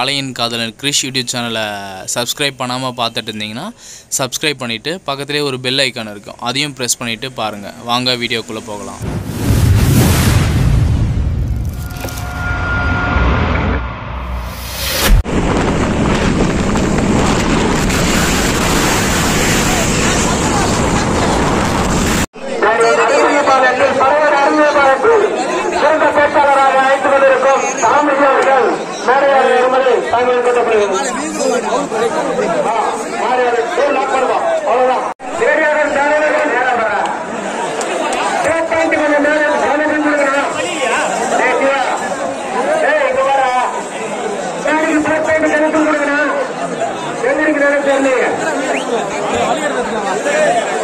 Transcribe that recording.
அலையின் காதலன் கிரிஷ் யூடியூப் சேனலை சப்ஸ்கிரைப் பண்ணாமல் பார்த்துட்டு இருந்தீங்கன்னா சப்ஸ்கிரைப் பண்ணிவிட்டு பக்கத்துலேயே ஒரு பெல் ஐக்கான் இருக்கும் அதையும் ப்ரெஸ் பண்ணிவிட்டு பாருங்கள் வாங்க வீடியோக்குள்ளே போகலாம் அறிவிப்பாளர்கள் பரவல் அறிவிப்பாளர்கள் சிறந்த பேச்சாளராக அழைத்துக் கொண்டிருக்கும் சாமிஜி அவர்கள் மேடையாளர் இருமலை தாங்கள் கொண்டப்படுகிறது அவ்வளவுதான் ரேடியோவில் சேனல்கள் நேரம் வர கொஞ்சம் நேரம் சேனல்கள் கொடுக்கணும் ஏய், சிவா. ஏய், இங்க வாடா. சேனலுக்கு first time சேனல்கள் கொடுக்கணும். எந்திரிக்கு நேரம் சேர்ந்தீங்க